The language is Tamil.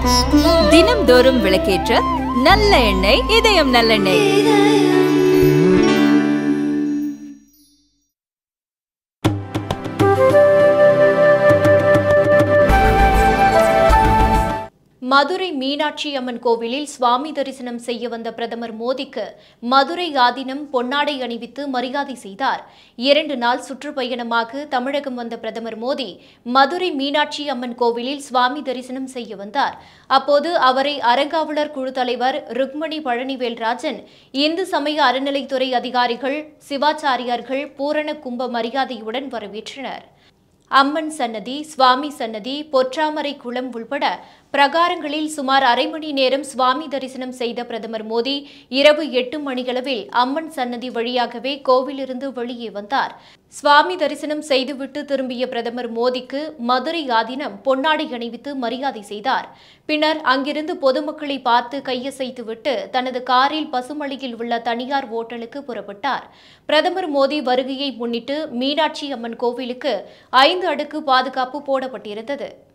தினம்தோறும் விளக்கேற்ற நல்ல எண்ணெய் இதயம் நல்லெண்ணெய் மதுரை மீனாட்சி அம்மன் கோவிலில் சுவாமி தரிசனம் செய்ய வந்த பிரதமர் மோடிக்கு மதுரை ஆதீனம் பொன்னாடை அணிவித்து மரியாதை செய்தார் இரண்டு நாள் சுற்றுப்பயணமாக தமிழகம் வந்த பிரதமர் மோடி மதுரை மீனாட்சி அம்மன் கோவிலில் சுவாமி தரிசனம் செய்ய வந்தார் அப்போது அவரை அறங்காவலர் குழு தலைவர் ருக்மணி பழனிவேல்ராஜன் இந்து சமய அறநிலைத்துறை அதிகாரிகள் சிவாச்சாரியார்கள் பூரண கும்ப மரியாதையுடன் வரவேற்றனர் அம்மன் சன்னதி சுவாமி சன்னதி பொற்றாமரை குளம் உள்பட பிரகாரங்களில் சுமார் அரை மணி நேரம் சுவாமி தரிசனம் செய்த பிரதமர் மோடி இரவு எட்டு மணியளவில் அம்மன் சன்னதி வழியாகவே கோவிலிருந்து வெளியே வந்தார் சுவாமி தரிசனம் செய்துவிட்டு திரும்பிய பிரதமர் மோடிக்கு மதுரை ஆதீனம் பொன்னாடை அணிவித்து மரியாதை செய்தார் பின்னர் அங்கிருந்து பொதுமக்களை பார்த்து கையசைத்துவிட்டு தனது காரில் பசுமலையில் உள்ள தனியார் ஓட்டலுக்கு புறப்பட்டார் பிரதமர் மோடி வருகையை முன்னிட்டு மீனாட்சி அம்மன் கோவிலுக்கு ஐந்து அடுக்கு பாதுகாப்பு போடப்பட்டிருந்தது